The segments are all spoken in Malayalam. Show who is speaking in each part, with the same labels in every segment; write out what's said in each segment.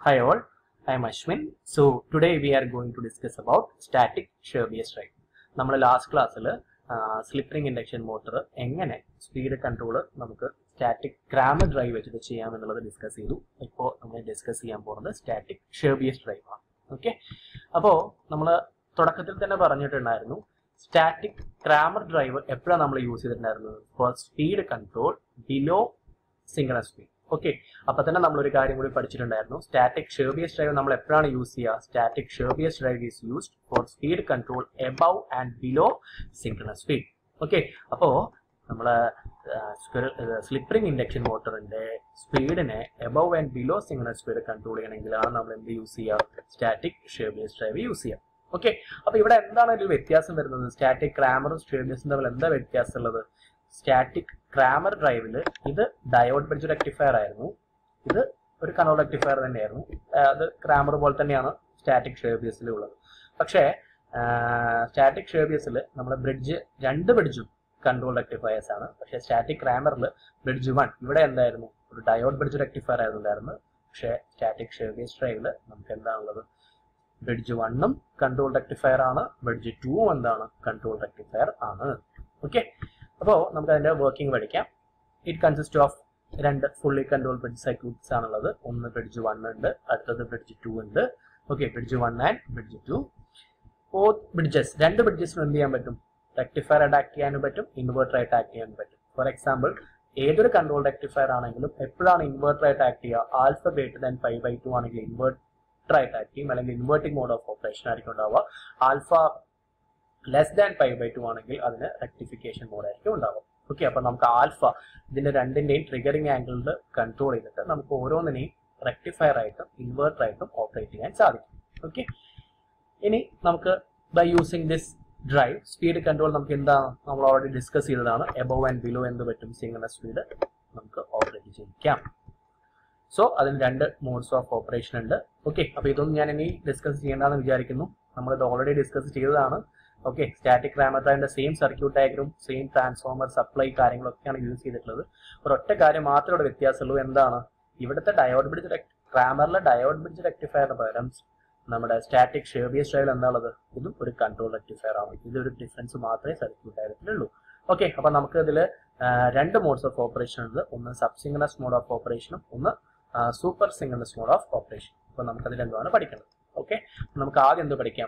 Speaker 1: Hi all, I am Ashwin. So today we are going to discuss about static Sherbius drive. നമ്മൾ ലാസ്റ്റ് ക്ലാസ്സിൽ സ്ലിപ്പറിംഗ് ഇൻഡക്ഷൻ മോട്ടർ എങ്ങനെ സ്പീഡ് കൺട്രോൾ നമുക്ക് സ്റ്റാറ്റിക് ക്രാമർ ഡ്രൈവ് വെച്ചിട്ട് ചെയ്യാമെന്നുള്ളത് ഡിസ്കസ് ചെയ്തു ഇപ്പോൾ നമ്മൾ ഡിസ്കസ് ചെയ്യാൻ പോകുന്നത് സ്റ്റാറ്റിക് ഷെർബിയസ് ഡ്രൈവ് ആണ് ഓക്കെ അപ്പോൾ നമ്മൾ തുടക്കത്തിൽ തന്നെ പറഞ്ഞിട്ടുണ്ടായിരുന്നു സ്റ്റാറ്റിക് ക്രാമർ ഡ്രൈവ് എപ്പോഴാണ് നമ്മൾ യൂസ് ചെയ്തിട്ടുണ്ടായിരുന്നത് for speed control below synchronous speed okay അപ്പൊ തന്നെ നമ്മൾ ഒരു കാര്യം കൂടി പഠിച്ചിട്ടുണ്ടായിരുന്നു സ്റ്റാറ്റിക് ഷെർബിയസ് ഡ്രൈവ് നമ്മൾ എപ്പോഴാണ് യൂസ് ചെയ്യുക static Scherbius drive is used for speed control above and below synchronous speed okay അപ്പോ നമ്മള് സ്ലിപ്പറിംഗ് ഇൻഡക്ഷൻ മോട്ടറിന്റെ സ്പീഡിനെ above and below synchronous speed control ചെയ്യണമെങ്കിലാണ് നമ്മൾ എന്ത് യൂസ് ചെയ്യുക സ്റ്റാറ്റിക് ഷെർബിയസ് ഡ്രൈവ് യൂസ് ചെയ്യുക ഓക്കെ അപ്പൊ ഇവിടെ എന്താണ് ഒരു വ്യത്യാസം വരുന്നത് സ്റ്റാറ്റിക് ക്രാമറും സ്റ്റേബിയസും തമ്മിൽ എന്താ വ്യത്യാസം ഉള്ളത് സ്റ്റാറ്റിക് ക്രാമർ ഡ്രൈവിൽ ഇത് ഡയോഡ് ബ്രിഡ്ജ് റെക്ടിഫയർ ആയിരുന്നു ഇത് ഒരു കൺട്രോൾ റെക്ടിഫയർ തന്നെയായിരുന്നു അത് ക്രാമർ പോലെ തന്നെയാണ് സ്റ്റാറ്റിക് ഷേബിയസിൽ ഉള്ളത് പക്ഷേ സ്റ്റാറ്റിക് ഷേബിയസിൽ നമ്മുടെ ബ്രിഡ്ജ് രണ്ട് ബ്രിഡ്ജും കൺട്രോൾ റെക്ടിഫയേഴ്സ് ആണ് പക്ഷേ സ്റ്റാറ്റിക് ക്രാമറിൽ ബ്രിഡ്ജ് വൺ ഇവിടെ എന്തായിരുന്നു ഒരു ഡയോഡ് ബ്രിഡ്ജ് റെക്ടിഫയർ ആയിരുന്നു ഉണ്ടായിരുന്നത് പക്ഷേ സ്റ്റാറ്റിക് ഷേബിയസ് ഡ്രൈവിൽ നമുക്ക് എന്താണുള്ളത് ബ്രിഡ്ജ് വണ്ണും കൺട്രോൾ റെക്ടിഫയർ ആണ് ബ്രിഡ്ജ് ടൂവും എന്താണ് കൺട്രോൾ റെക്ടിഫയർ ആണ് ഓക്കെ അപ്പോൾ നമുക്ക് അതിന്റെ വർക്കിംഗ് പഠിക്കാം ഇറ്റ് കൺസിസ്റ്റ് ഓഫ് രണ്ട് ഫുള്ളി കൺട്രോൾ ബ്രിഡ്ജ് സർക്യൂട്ട്സ് ആണുള്ളത് ഒന്ന് ബ്രിഡ്ജ് വൺ ഉണ്ട് അടുത്തത് ബ്രിഡ്ജ് ടു ഉണ്ട് okay bridge one and bridge two fourth bridges രണ്ട് ബ്രിഡ്ജസിനും എന്ത് ചെയ്യാൻ പറ്റും റെക്ടിഫയർ അറ്റാക്ക് ചെയ്യാനും പറ്റും ഇൻവേർട്ടർ അറ്റാക്ക് ചെയ്യാനും പറ്റും ഫോർ എക്സാമ്പിൾ ഏതൊരു കൺട്രോൾ റെക്ടിഫയർ ആണെങ്കിലും എപ്പോഴാണ് ഇൻവേർട്ടർ അറ്റാക്ക് ചെയ്യുക alpha greater than five by two ആണെങ്കിൽ ഇൻവേർട്ടർ അറ്റാക്ക് ചെയ്യും അല്ലെങ്കിൽ ഇൻവേർട്ടിംഗ് മോഡ് ഓഫ് ഓപ്പറേഷൻ ആയിരിക്കും ഉണ്ടാവുക alpha less than five by two ആണെങ്കിൽ അതിന് റെക്ടിഫിക്കേഷൻ മോഡ് ആയിരിക്കും ഉണ്ടാവുക ഓക്കെ അപ്പൊ നമുക്ക് ആൽഫ ഇതിന്റെ രണ്ടിന്റെയും ട്രിഗറിംഗ് ആംഗിളിൽ കൺട്രോൾ ചെയ്തിട്ട് നമുക്ക് ഓരോന്നിനെയും റെക്ടിഫയർ ആയിട്ടും ഇൻവേർട്ടർ ആയിട്ടും ഓപ്പറേറ്റ് ചെയ്യാൻ സാധിക്കും ഓക്കെ ഇനി നമുക്ക് by using this drive speed control നമുക്ക് എന്താ നമ്മൾ ഓൾറെഡി ഡിസ്കസ് ചെയ്തതാണ് എബവ് ആൻഡ് ബിലോ എന്ത് പറ്റും സിംഗിൾ സ്പീഡ് നമുക്ക് ഓപ്പറേറ്റ് ചെയ്യിക്കാം സോ അതിന് രണ്ട് മോഡ്സ് ഓഫ് ഓപ്പറേഷൻ ഉണ്ട് ഓക്കെ അപ്പൊ ഇതൊന്നും ഞാൻ ഇനി ഡിസ്കസ് ചെയ്യേണ്ടെന്ന് വിചാരിക്കുന്നു നമ്മളിത് ഓൾറെഡി ഡിസ്കസ് ചെയ്തതാണ് ഓക്കെ സ്റ്റാറ്റിക് റാമറിന്റെ same circuit diagram same transformer supply കാര്യങ്ങളൊക്കെയാണ് യൂസ് ചെയ്തിട്ടുള്ളത് ഒരൊറ്റ കാര്യം മാത്രമേ ഇവിടെ വ്യത്യാസമുള്ളൂ എന്താണ് ഇവിടുത്തെ ഡയോഡ് ബ്രിഡ്ജ് റാമറിലെ ഡയോഡ് ബ്രിഡ്ജ് റെക്ടിഫയറിന് പകരം നമ്മുടെ സ്റ്റാറ്റിക് ഷേബിയസ് ഡ്രൈവിൽ എന്താണുള്ളത് ഇതും ഒരു കൺട്രോൾ റെക്ടിഫയർ ആണ് ഇതൊരു ഡിഫറൻസ് മാത്രമേ സർക്യൂട്ട് ഡയഗ്രത്തിലുള്ളൂ ഓക്കെ അപ്പൊ നമുക്ക് ഇതിൽ രണ്ട് മോഡ്സ് ഓഫ് ഓപ്പറേഷൻ ഉണ്ട് ഒന്ന് സബ് സിംഗിളസ് മോഡ് ഓഫ് ഓപ്പറേഷനും ഒന്ന് super synchronous mode of operation അപ്പൊ നമുക്ക് അതിൽ എന്താണ് പഠിക്കുന്നത് ഓക്കെ നമുക്ക് ആദ്യം എന്ത് പഠിക്കാം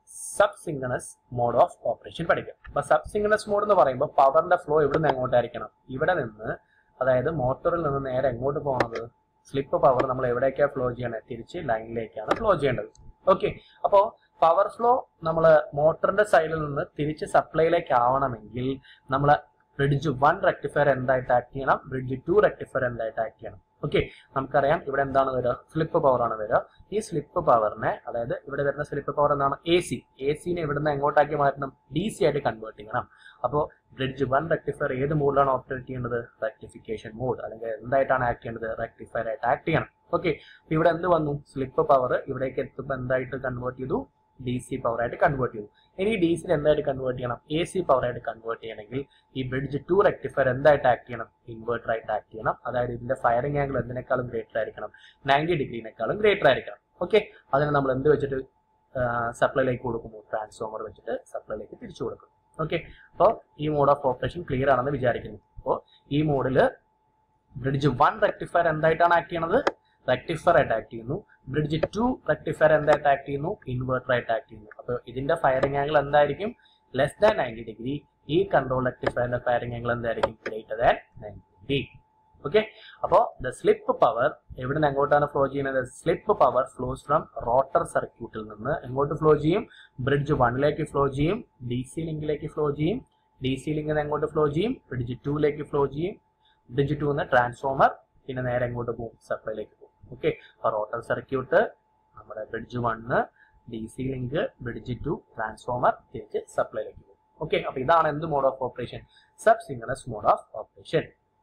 Speaker 1: sub synchronous mode of operation പഠിക്കാം അപ്പൊ സബ് സിംഗണസ് മോഡ് എന്ന് പറയുമ്പോൾ പവറിന്റെ ഫ്ലോ ഇവിടെ നിന്ന് എങ്ങോട്ടായിരിക്കണം ഇവിടെ നിന്ന് അതായത് മോട്ടറിൽ നിന്ന് നേരെ എങ്ങോട്ട് പോകണത് സ്ലിപ്പ് പവർ നമ്മൾ എവിടേക്കാണ് ഫ്ലോ ചെയ്യണത് തിരിച്ച് ലൈനിലേക്കാണ് ഫ്ലോ ചെയ്യേണ്ടത് ഓക്കെ അപ്പോൾ പവർ ഫ്ലോ നമ്മൾ മോട്ടറിന്റെ സൈഡിൽ നിന്ന് തിരിച്ച് സപ്ലൈയിലേക്ക് ആവണമെങ്കിൽ നമ്മൾ ബ്രിഡ്ജ് വൺ റെക്ടിഫയർ എന്തായിട്ട് ആക്ട് ചെയ്യണം ബ്രിഡ്ജ് ടു റെക്ടിഫയർ എന്തായിട്ട് ആക്ട് ചെയ്യണം ഓക്കെ നമുക്കറിയാം ഇവിടെ എന്താണ് വരിക സ്ലിപ്പ് പവർ ആണ് വരിക ഈ സ്ലിപ്പ് പവറിനെ അതായത് ഇവിടെ വരുന്ന സ്ലിപ്പ് പവർ എന്താണ് എ സി എ സിനെ ഇവിടുന്ന് എങ്ങോട്ടാക്കി മാറ്റണം ഡി സി ആയിട്ട് കൺവേർട്ട് ചെയ്യണം അപ്പോൾ ബ്രിഡ്ജ് വൺ റെക്ടിഫയർ ഏത് മോഡിലാണ് ഓപ്പറേറ്റ് ചെയ്യേണ്ടത് റെക്ടിഫിക്കേഷൻ മോഡ് അല്ലെങ്കിൽ എന്തായിട്ടാണ് ആക്ട് ചെയ്യേണ്ടത് റെക്ടിഫയർ ആയിട്ട് ആക്ട് ചെയ്യണം ഓക്കെ ഇവിടെ എന്ത് വന്നു സ്ലിപ്പ് പവർ ഇവിടേക്ക് എത്തുമ്പോൾ എന്തായിട്ട് കൺവേർട്ട് ചെയ്തു ഡി സി പവർ ആയിട്ട് കൺവേർട്ട് ചെയ്തു ഇനി ഡി സി എന്തായിട്ട് കൺവേർട്ട് ചെയ്യണം എ സി പവർ ആയിട്ട് കൺവേർട്ട് ചെയ്യണമെങ്കിൽ ഈ ബ്രിഡ്ജ് ടു റെക്ടിഫയർ എന്തായിട്ട് ആക്ട് ചെയ്യണം ഇൻവേർട്ടർ ആയിട്ട് ആക്ട് ചെയ്യണം അതായത് ഇതിന്റെ ഫയറിംഗ് ആംഗിൾ എന്തിനേക്കാളും ഗ്രേറ്റർ ആയിരിക്കണം നയൻറ്റി ഡിഗ്രിനേക്കാളും ഗ്രേറ്റർ ആയിരിക്കണം ഓക്കെ അതിന് നമ്മൾ എന്ത് വെച്ചിട്ട് സപ്ലൈയിലേക്ക് കൊടുക്കുന്നു ട്രാൻസ്ഫോമർ വെച്ചിട്ട് സപ്ലൈയിലേക്ക് തിരിച്ചു കൊടുക്കും ഓക്കെ അപ്പോൾ ഈ മോഡ് ഓഫ് ഓപ്പറേഷൻ ക്ലിയർ ആണെന്ന് വിചാരിക്കുന്നു അപ്പോൾ ഈ മോഡിൽ ബ്രിഡ്ജ് വൺ റെക്ടിഫയർ എന്തായിട്ടാണ് ആക്ട് ചെയ്യണത് റെക്ടിഫയർ ആയിട്ട് ആക്ട് ചെയ്യുന്നു ബ്രിഡ്ജ് ടു റെക്ടിഫയർ എന്തായിട്ട് ആക്ട് ചെയ്യുന്നു ഇൻവേർട്ടർ ആയിട്ട് ആക്ട് ചെയ്യുന്നു അപ്പോൾ ഇതിന്റെ ഫയറിംഗ് ആംഗിൾ എന്തായിരിക്കും ലെസ് ദാൻ നയൻറ്റി ഡിഗ്രി ഈ കൺട്രോൾ റെക്ടിഫയറിന്റെ ഫയറിംഗ് ആംഗിൾ എന്തായിരിക്കും greater than ninety degree okay അപ്പോൾ ദ സ്ലിപ്പ് പവർ എവിടെ നിന്ന് എങ്ങോട്ടാണ് ഫ്ലോ ചെയ്യുന്നത് slip power flows from rotor സർക്യൂട്ടിൽ നിന്ന് എങ്ങോട്ട് ഫ്ലോ ചെയ്യും ബ്രിഡ്ജ് വണ്ണിലേക്ക് ഫ്ലോ ചെയ്യും ഡി സി ലിങ്കിലേക്ക് ഫ്ലോ ചെയ്യും ഡി സി ലിങ്കിൽ നിന്ന് എങ്ങോട്ട് ഫ്ലോ ചെയ്യും ബ്രിഡ്ജ് ടൂയിലേക്ക് ഫ്ലോ ചെയ്യും ബ്രിഡ്ജ് ടു നിന്ന് ട്രാൻസ്ഫോമർ പിന്നെ നേരെ എങ്ങോട്ട് പോകും സപ്ലൈയിലേക്ക് പോകും ഓക്കെ അപ്പോൾ റോട്ടർ സർക്യൂട്ട് നമ്മുടെ bridge one D C link bridge two transformer തിരിച്ച് സപ്ലൈയിലേക്ക് പോകും ഓക്കെ അപ്പോൾ ഇതാണ് എന്ത് mode of operation sub synchronous mode of operation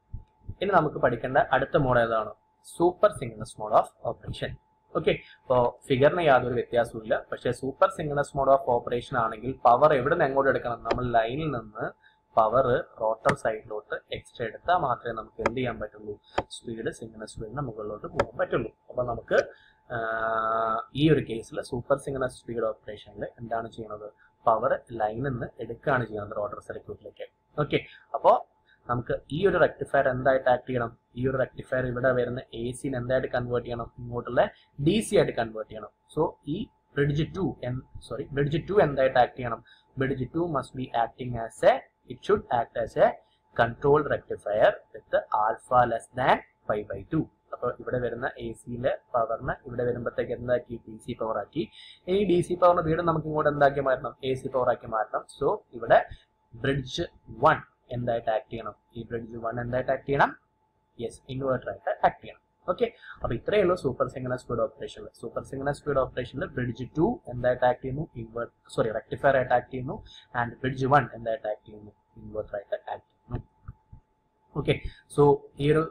Speaker 1: ഇനി നമുക്ക് പഠിക്കേണ്ട അടുത്ത മോഡ് ഏതാണ് super synchronous mode of operation okay അപ്പോൾ ഫിഗറിന് യാതൊരു വ്യത്യാസവും പക്ഷേ super synchronous mode of operation ആണെങ്കിൽ പവർ എവിടെ നിന്ന് എങ്ങോട്ട് എടുക്കണം നമ്മൾ ലൈനിൽ നിന്ന് പവർ റോട്ടർ സൈഡിലോട്ട് എക്സ്ട്രാ എടുത്താൽ മാത്രമേ നമുക്ക് എന്ത് ചെയ്യാൻ പറ്റുള്ളൂ സ്പീഡ് സിംഗിൾ സ്പീഡിന് മുകളിലോട്ട് പോകാൻ പറ്റുള്ളൂ അപ്പൊ നമുക്ക് ഈ ഒരു കേസിൽ സൂപ്പർ സിംഗണസ് സ്പീഡ് ഓപ്പറേഷനിൽ എന്താണ് ചെയ്യുന്നത് പവർ ലൈനിൽ നിന്ന് എടുക്കുകയാണ് ചെയ്യുന്നത് റോട്ടർ സർക്യൂട്ടിലേക്ക് ഓക്കെ അപ്പോൾ നമുക്ക് ഈ ഒരു റെക്ടിഫയർ എന്തായിട്ട് ആക്ട് ചെയ്യണം ഈ ഒരു റെക്ടിഫയർ ഇവിടെ വരുന്ന എ സിന് എന്തായിട്ട് കൺവേർട്ട് ചെയ്യണം ഇങ്ങോട്ടുള്ള ഡി സി ആയിട്ട് കൺവേർട്ട് ചെയ്യണം സോ ഈ bridge two sorry bridge two എന്തായിട്ട് ആക്ട് ചെയ്യണം bridge two must be acting as a it should act as a control rectifier with alpha less than five by two അപ്പോൾ ഇവിടെ വരുന്ന എ സിയിലെ പവറിന് ഇവിടെ വരുമ്പോഴത്തേക്ക് എന്താക്കി ഡി സി പവർ ആക്കി ഈ ഡി സി പവറിന് വീണ്ടും നമുക്ക് ഇങ്ങോട്ട് എന്താക്കി മാറ്റണം എ സി പവർ ആക്കി മാറ്റണം സോ ഇവിടെ ബ്രിഡ്ജ് വൺ എന്തായിട്ട് ആക്ട് ചെയ്യണം ഈ ബ്രിഡ്ജ് വൺ എന്തായിട്ട് ആക്ട് ചെയ്യണം യെസ് ഇൻവേർട്ടർ ആയിട്ട് ആക്ട് ചെയ്യണം ഓക്കെ അപ്പൊ ഇത്രയേ ഉള്ളൂ സൂപ്പർ സിംഗണസ് സ്പീഡ് ഓപ്പറേഷനിൽ സൂപ്പർ സിംഗണസ് സ്പീഡ് ഓപ്പറേഷനിൽ ബ്രിഡ്ജ് ടു എന്തായിട്ട് ആക്ട് ചെയ്യുന്നു ഇൻവേർട്ട് സോറി റെക്ടിഫയർ ആയിട്ട് ആക്ട് ചെയ്യുന്നു ആൻഡ് ബ്രിഡ്ജ് വൺ എന്തായിട്ട് ആക്ട് ചെയ്യുന്നു ഇൻവേർട്ടർ ആയിട്ട് ആക്ട് ചെയ്യുന്നു ഓക്കെ സോ ഈ ഒരു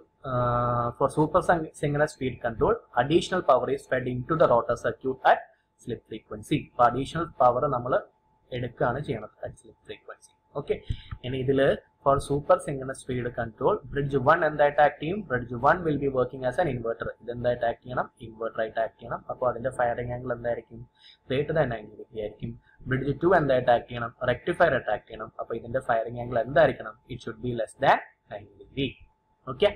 Speaker 1: for super synchronous speed control additional power is fed into the rotor circuit at slip frequency അപ്പൊ അഡീഷണൽ പവർ നമ്മൾ എടുക്കുകയാണ് ചെയ്യണത് അറ്റ് സ്ലിപ്പ് ഫ്രീക്വൻസി ഓക്കെ ഇനി ഇതിൽ for super synchronous speed control bridge one എന്തായിട്ട് ആക്ട് ചെയ്യും bridge one will be working as an inverter ഇത് എന്തായിട്ട് ആക്ട് ചെയ്യണം ഇൻവെർട്ടർ ആയിട്ട് ആക്ട് ചെയ്യണം അപ്പോൾ അതിന്റെ ഫയറിംഗ് ആംഗിൾ എന്തായിരിക്കും ഗ്രേറ്റർ ദാൻ നയൻറ്റി ഡിഗ്രി ആയിരിക്കും ബ്രിഡ്ജ് ടു എന്തായിട്ട് ആക്ട് ചെയ്യണം റെക്ടിഫയർ ആയിട്ട് ആക്ട് ചെയ്യണം അപ്പോൾ ഇതിന്റെ ഫയറിംഗ് ആംഗിൾ എന്തായിരിക്കണം it should be less than ninety degree okay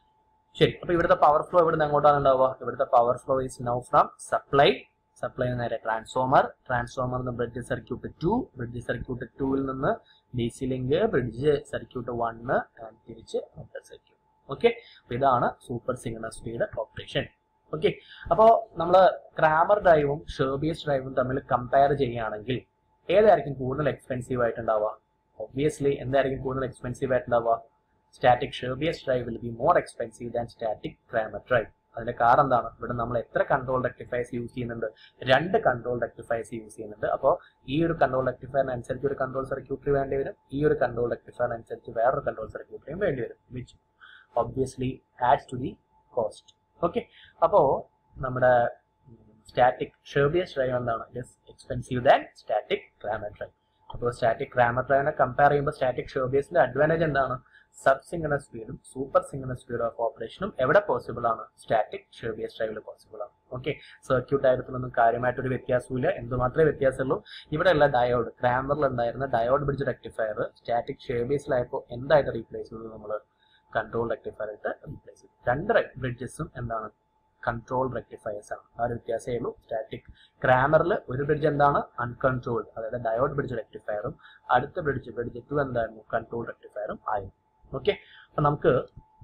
Speaker 1: ശരി അപ്പൊ ഇവിടുത്തെ പവർ ഫ്ലോ ഇവിടുന്ന് എങ്ങോട്ടാണ് ഉണ്ടാവുക ഇവിടുത്തെ power flow is now from supply supply നേരെ ട്രാൻസ്ഫോമർ ട്രാൻസ്ഫോമർ നിന്ന് bridge circuit two bridge circuit ടൂവിൽ നിന്ന് D C link bridge circuit one തിരിച്ച് മോട്ടർ സർക്യൂട്ട് ഓക്കെ അപ്പൊ ഇതാണ് super signal speed operation okay അപ്പോൾ നമ്മൾ ക്രാമർ ഡ്രൈവും ഷേർബിയസ് ഡ്രൈവും തമ്മിൽ കമ്പയർ ചെയ്യുകയാണെങ്കിൽ ഏതായിരിക്കും കൂടുതൽ എക്സ്പെൻസീവ് ആയിട്ടുണ്ടാവുക ഒബ്വിയസ്ലി എന്തായിരിക്കും കൂടുതൽ എക്സ്പെൻസീവ് ആയിട്ടുണ്ടാവുക static Scherbius drive will be more expensive than static Kramer drive അതിന്റെ കാരണം എന്താണ് ഇവിടെ നമ്മൾ എത്ര കൺട്രോൾ റെക്ടിഫയേഴ്സ് യൂസ് ചെയ്യുന്നുണ്ട് രണ്ട് കൺട്രോൾ റെക്ടിഫയേഴ്സ് യൂസ് ചെയ്യുന്നുണ്ട് അപ്പോൾ ഈ ഒരു കൺട്രോൾ റെക്ടിഫയറിനനുസരിച്ച് ഒരു കൺട്രോൾ സർക്യൂട്ടറി വേണ്ടി വരും ഈ ഒരു കൺട്രോൾ റെക്ടിഫയറിനനുസരിച്ച് വേറൊരു കൺട്രോൾ സർക്യൂട്ടറിയും വേണ്ടി വരും which obviously adds to the cost okay അപ്പോൾ നമ്മുടെ സ്റ്റാറ്റിക് ഷേർബിയസ് ഡ്രൈവ് എന്താണ് it expensive than static Kramer drive അപ്പോൾ സ്റ്റാറ്റിക് ക്രാമർ ഡ്രൈവിനെ കമ്പയർ ചെയ്യുമ്പോൾ സ്റ്റാറ്റിക് ഷേർബിയസിന്റെ അഡ്വാൻറ്റേജ് എന്താണ് സബ് സിംഗണൽ സ്പീഡും സൂപ്പർ സിംഗണൽ സ്പീഡ് ഓഫ് ഓപ്പറേഷനും എവിടെ പോസിബിൾ ആണ് സ്റ്റാറ്റിക് ഷേർബിയസ് ഡ്രൈവിൽ പോസിബിൾ ആണ് ഓക്കെ സർക്യൂട്ട് ആയിരത്തിലൊന്നും കാര്യമായിട്ടൊരു വ്യത്യാസമില്ല എന്തുമാത്രമേ വ്യത്യാസമുള്ളൂ ഇവിടെയുള്ള ഡയോഡ് ക്രാമറിൽ ഉണ്ടായിരുന്ന ഡയോഡ് ബ്രിഡ്ജ് റെക്ടിഫയർ സ്റ്റാറ്റിക് ഷേർബിയസിലായപ്പോൾ എന്തായിട്ട് റീപ്ലേസ് ചെയ്തു നമ്മൾ കൺട്രോൾ റെക്ടിഫയർ ആയിട്ട് റീപ്ലേസ് ചെയ്തു രണ്ട് ബ്രിഡ്ജസും എന്താണ് കൺട്രോൾ റെക്ടിഫയേഴ്സ് ആണ് ആ ഒരു വ്യത്യാസമേ ഉള്ളൂ സ്റ്റാറ്റിക് ക്രാമറിൽ ഒരു ബ്രിഡ്ജ് എന്താണ് അൺകൺട്രോൾഡ് അതായത് ഡയോഡ് ബ്രിഡ്ജ് റെക്ടിഫയറും അടുത്ത ബ്രിഡ്ജ് ബ്രിഡ്ജ് ടു എന്തായിരുന്നു കൺട്രോൾ റെക്ടിഫയറും ആയിരുന്നു ഓക്കെ അപ്പൊ നമുക്ക്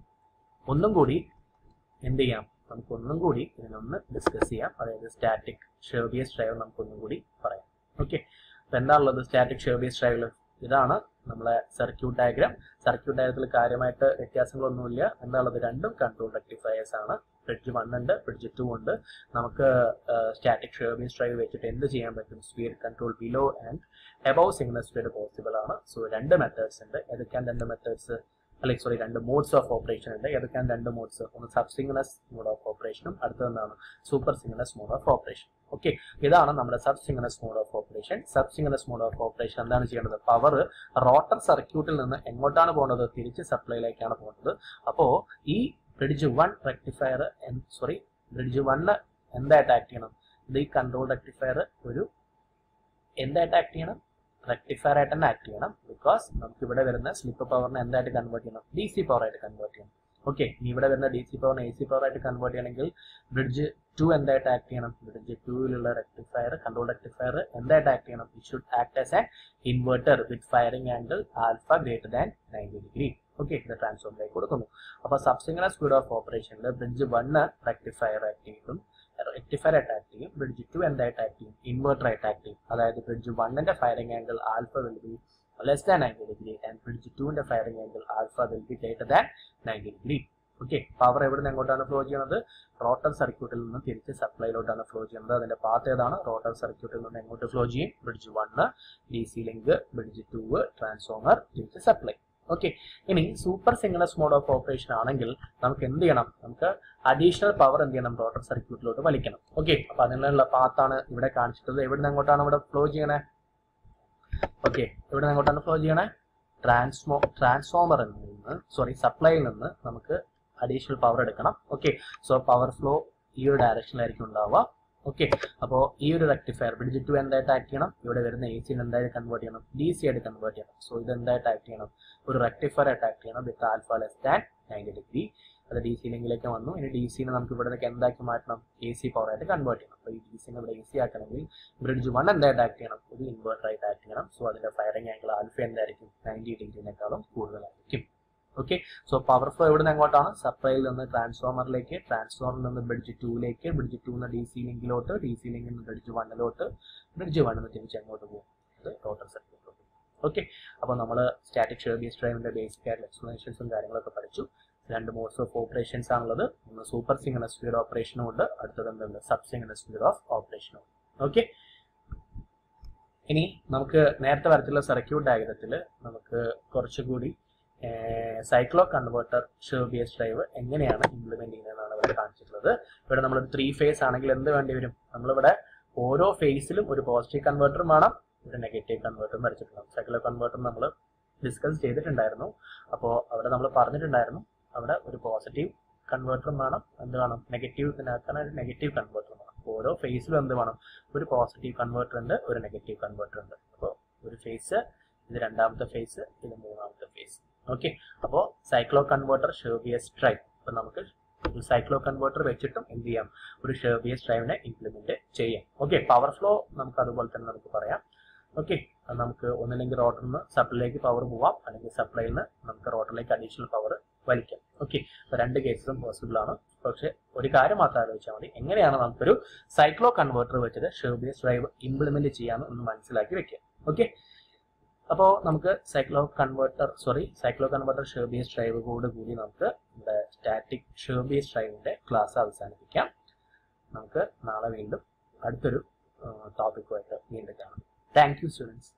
Speaker 1: ഒന്നും കൂടി എന്ത് ചെയ്യാം നമുക്ക് ഒന്നും കൂടി ഇതിനൊന്ന് ഡിസ്കസ് ചെയ്യാം അതായത് സ്റ്റാറ്റിക് ഷേർബിയസ് ഡ്രൈവ് നമുക്ക് ഒന്നും കൂടി പറയാം ഓക്കെ അപ്പൊ എന്താണുള്ളത് സ്റ്റാറ്റിക് ഷേർബിയസ് ഡ്രൈവിൽ ഇതാണ് നമ്മളെ സർക്യൂട്ട് ഡയഗ്രാം സർക്യൂട്ട് ഡയഗ്രത്തിൽ കാര്യമായിട്ട് വ്യത്യാസങ്ങളൊന്നുമില്ല എന്താണുള്ളത് രണ്ടും കൺട്രോൾ റെക്ടിഫയേഴ്സ് ആണ് ബ്രിഡ്ജ് വൺ ഉണ്ട് ബ്രിഡ്ജ് ടു ഉണ്ട് നമുക്ക് സ്റ്റാറ്റിക് ഷേർബിയസ് ഡ്രൈവ് വെച്ചിട്ട് എന്ത് ചെയ്യാൻ പറ്റും speed control below and above signal speed possible ആണ് സോ രണ്ട് മെത്തേഡ്സ് ഉണ്ട് ഏതൊക്കെയാണ് രണ്ട് മെത്തേഡ്സ് അല്ലെങ്കിൽ സോറി രണ്ട് മോഡ്സ് ഓഫ് ഓപ്പറേഷൻ ഉണ്ട് ഏതൊക്കെയാണ് രണ്ട് മോഡ്സ് ഒന്ന് സബ് സിഗ്നസ് മോഡ് ഓഫ് ഓപ്പറേഷനും അടുത്തത് എന്താണ് super synchronous mode of operation okay ഇതാണ് നമ്മുടെ sub synchronous mode of operation sub synchronous mode of operation എന്താണ് ചെയ്യേണ്ടത് പവർ റോട്ടർ സർക്യൂട്ടിൽ നിന്ന് എങ്ങോട്ടാണ് പോകുന്നത് തിരിച്ച് സപ്ലൈയിലേക്കാണ് പോകുന്നത് അപ്പോൾ ഈ bridge one rectifier sorry bridge one എന്തായിട്ട് ആക്ട് ചെയ്യണം ഇത് ഈ കൺട്രോൾ റെക്ടിഫയർ ഒരു എന്തായിട്ട് ആക്ട് ചെയ്യണം റെക്ടിഫയർ ആയിട്ട് തന്നെ ആക്ട് ചെയ്യണം ബിക്കോസ് നമുക്ക് ഇവിടെ വരുന്ന സ്ലിപ്പ് പവറിനെ എന്തായിട്ട് കൺവേർട്ട് ചെയ്യണം ഡി സി പവർ ആയിട്ട് കൺവേർട്ട് ചെയ്യണം ഓക്കെ ഇനി ഇവിടെ വരുന്ന ഡി സി പവറിനെ എ സി പവർ ആയിട്ട് കൺവേർട്ട് ചെയ്യണമെങ്കിൽ ബ്രിഡ്ജ് ടു എന്തായിട്ട് ആക്ട് ചെയ്യണം ബ്രിഡ്ജ് ടൂവിലുള്ള റെക്ടിഫയർ കൺട്രോൾ റെക്ടിഫയർ എന്തായിട്ട് ആക്ട് ചെയ്യണം it should act as a inverter with firing angle alpha greater than ninety degree okay ഇത് ട്രാൻസ്ഫോമിലേക്ക് കൊടുക്കുന്നു അപ്പോൾ സബ്സിംഗുലർ സ്പീഡ് ഓഫ് ഓപ്പറേഷനിൽ ബ്രിഡ്ജ് വണ്ണ് റെക്ടിഫയർ ആക്ട് ചെയ്യും റെക്ടിഫയർ ആയിട്ട് ആക്ട് ചെയ്യും ബ്രിഡ്ജ് ടു എന്തായിട്ട് ആക്ട് ചെയ്യും ഇൻവെർട്ടർ ആയിട്ട് ആക്ട് ചെയ്യും അതായത് ബ്രിഡ്ജ് വണ്ണിന്റെ firing angle alpha will be less than ninety degree and bridge ടുവിന്റെ firing angle alpha will be greater than ninety degree okay power എവിടെ നിന്ന് എങ്ങോട്ടാണ് ഫ്ലോ ചെയ്യുന്നത് റോട്ടർ സർക്യൂട്ടിൽ നിന്ന് തിരിച്ച് സപ്ലൈയിലോട്ടാണ് ഫ്ലോ ചെയ്യുന്നത് അതിന്റെ പാത്ത് ഏതാണ് റോട്ടർ സർക്യൂട്ടിൽ നിന്ന് എങ്ങോട്ട് ഫ്ലോ ചെയ്യും bridge one D C link bridge two transformer തിരിച്ച് സപ്ലൈ ഓക്കെ ഇനി super synchronous mode of operation ആണെങ്കിൽ നമുക്ക് എന്ത് ചെയ്യണം നമുക്ക് അഡീഷണൽ പവർ എന്ത് ചെയ്യണം റോട്ടർ സർക്യൂട്ടിലോട്ട് വലിക്കണം ഓക്കെ അപ്പൊ അതിനുള്ള പാത്താണ് ഇവിടെ കാണിച്ചിട്ടുള്ളത് എവിടെ നിന്ന് എങ്ങോട്ടാണ് ഇവിടെ ഫ്ലോ ചെയ്യണേ ഓക്കെ എവിടെ നിന്ന് എങ്ങോട്ടാണ് ഫ്ലോ ചെയ്യണേ ട്രാൻസ്മോ ട്രാൻസ്ഫോമറിൽ നിന്ന് സോറി സപ്ലൈയിൽ നിന്ന് നമുക്ക് അഡീഷണൽ പവർ എടുക്കണം ഓക്കെ സോ പവർ ഫ്ലോ ഈ ഒരു ഡയറക്ഷനിലായിരിക്കും ഉണ്ടാവുക ഓക്കെ അപ്പോൾ ഈ ഒരു റെക്ടിഫയർ ബ്രിഡ്ജ് ടു എന്തായിട്ട് ആക്ട് ചെയ്യണം ഇവിടെ വരുന്ന എ സിന് എന്തായിട്ട് കൺവേർട്ട് ചെയ്യണം ഡി സി ആയിട്ട് കൺവേർട്ട് ചെയ്യണം സോ ഇത് എന്തായിട്ട് ആക്ട് ചെയ്യണം ഒരു റെക്ടിഫയർ ആയിട്ട് ആക്ട് ചെയ്യണം with alpha less than ninety degree അത് ഡി സി ലിങ്കിലേക്ക് വന്നു ഇനി ഡി സിനെ നമുക്ക് ഇവിടെ നിന്നൊക്കെ എന്താക്കി മാറ്റണം എ സി പവർ ആയിട്ട് കൺവേർട്ട് ചെയ്യണം അപ്പോൾ ഈ ഡി സിനെ ഇവിടെ എ സി ആക്കണമെങ്കിൽ ബ്രിഡ്ജ് വൺ എന്തായിട്ട് ആക്ട് ചെയ്യണം ഒരു ഇൻവേർട്ടർ ആയിട്ട് ആക്ട് ചെയ്യണം സോ അതിന്റെ ഫയറിംഗ് ആംഗിൾ ആൽഫ എന്തായിരിക്കും നയൻറ്റി ഡിഗ്രിനേക്കാളും കൂടുതലായിരിക്കും ഓക്കെ സോ പവർ ഫ്ലോ എവിടെ നിന്ന് എങ്ങോട്ടാണ് സപ്ലൈയിൽ നിന്ന് ട്രാൻസ്ഫോമറിലേക്ക് ട്രാൻസ്ഫോമറിൽ നിന്ന് ബ്രിഡ്ജ് ടൂയിലേക്ക് ബ്രിഡ്ജ് ടു നിന്ന് ഡി സി ലിങ്കിലോട്ട് ഡി സി ലിങ്കിൽ നിന്ന് ബ്രിഡ്ജ് വണ്ണിലോട്ട് ബ്രിഡ്ജ് വണ്ണിൽ തിരിച്ച് എങ്ങോട്ട് പോകും അത് റോട്ടർ സർക്യൂട്ടിലോട്ട് ഓക്കെ അപ്പോൾ നമ്മൾ സ്റ്റാറ്റിക് ഷെർബിയസ് ഡ്രൈവിന്റെ ബേസിക് ആയിട്ടുള്ള എക്സ്പ്ലനേഷൻസും കാര്യങ്ങളൊക്കെ പഠിച്ചു രണ്ട് മോഡ്സ് ഓഫ് ഓപ്പറേഷൻസ് ആണുള്ളത് ഒന്ന് സൂപ്പർ സിംഗിൾ സ്പീഡ് ഓപ്പറേഷനും ഉണ്ട് അടുത്തത് എന്തുണ്ട് സബ് സിംഗിൾ സ്പീഡ് ഓഫ് ഓപ്പറേഷനും ഉണ്ട് ഓക്കെ ഇനി നമുക്ക് നേരത്തെ വരത്തിലുള്ള സർക്യൂട്ട് ഡയഗ്രത്തിൽ നമുക്ക് കുറച്ചുകൂടി സൈക്ലോ കൺവേർട്ടർ ഷെർബിയസ് ഡ്രൈവ് എങ്ങനെയാണ് ഇംപ്ലിമെന്റ് ചെയ്യുന്നതെന്നാണ് ഇവിടെ കാണിച്ചിട്ടുള്ളത് ഇവിടെ നമ്മൾ ത്രീ ഫേസ് ആണെങ്കിൽ എന്ത് വേണ്ടി വരും നമ്മളിവിടെ ഓരോ ഫേസിലും ഒരു പോസിറ്റീവ് കൺവേർട്ടറും വേണം ഒരു നെഗറ്റീവ് കൺവേർട്ടറും വരച്ചിട്ടുണ്ടാവും സൈക്ലോ കൺവേർട്ടർ നമ്മൾ ഡിസ്കസ് ചെയ്തിട്ടുണ്ടായിരുന്നു അപ്പോൾ അവിടെ നമ്മൾ പറഞ്ഞിട്ടുണ്ടായിരുന്നു അവിടെ ഒരു പോസിറ്റീവ് കൺവേർട്ടറും വേണം എന്ത് വേണം നെഗറ്റീവ് ഇതിനകത്താണ് ഒരു നെഗറ്റീവ് കൺവേർട്ടർ വേണം അപ്പോൾ ഓരോ ഫേസിലും എന്ത് വേണം ഒരു പോസിറ്റീവ് കൺവേർട്ടർ ഉണ്ട് ഒരു നെഗറ്റീവ് കൺവേർട്ടർ ഉണ്ട് അപ്പോൾ ഒരു ഫേസ് ഇത് രണ്ടാമത്തെ ഫേസ് ഇത് മൂന്നാമത്തെ ഫേസ് ഓക്കെ അപ്പോൾ സൈക്ലോ കൺവേർട്ടർ ഷെർബിയസ് ഡ്രൈവ് അപ്പോൾ നമുക്ക് സൈക്ലോ കൺവേർട്ടർ വെച്ചിട്ടും എന്ത് ചെയ്യാം ഒരു ഷെർബിയസ് ഡ്രൈവിനെ ഇംപ്ലിമെന്റ് ചെയ്യാം ഓക്കെ പവർ ഫ്ലോ നമുക്ക് അതുപോലെ തന്നെ നമുക്ക് പറയാം ഓക്കെ നമുക്ക് ഒന്നില്ലെങ്കിൽ റോട്ടറിൽ നിന്ന് സപ്ലൈയിലേക്ക് പവർ പോവാം അല്ലെങ്കിൽ സപ്ലൈയിൽ നിന്ന് നമുക്ക് റോട്ടറിലേക്ക് അഡീഷണൽ പവർ വലിക്കാം ഓക്കെ അപ്പോൾ രണ്ട് കേസും പോസിബിൾ ആണ് പക്ഷേ ഒരു കാര്യം മാത്രം ആലോചിച്ചാൽ മതി എങ്ങനെയാണ് നമുക്കൊരു സൈക്ലോ കൺവേർട്ടർ വെച്ചിട്ട് ഷെർബിയസ് ഡ്രൈവ് ഇംപ്ലിമെന്റ് ചെയ്യാമെന്ന് ഒന്ന് മനസ്സിലാക്കി വെക്കുക ഓക്കെ അപ്പോൾ നമുക്ക് cycloconverter sorry cycloconverter Scherbius drive കൂടി കൂടി നമുക്ക് നമ്മുടെ സ്റ്റാറ്റിക് ഷെർബിയസ് ഡ്രൈവിന്റെ ക്ലാസ് അവസാനിപ്പിക്കാം നമുക്ക് നാളെ വീണ്ടും അടുത്തൊരു ടോപ്പിക്കുമായിട്ട് വീണ്ടും കാണാം താങ്ക് യു സ്റ്റുഡൻസ്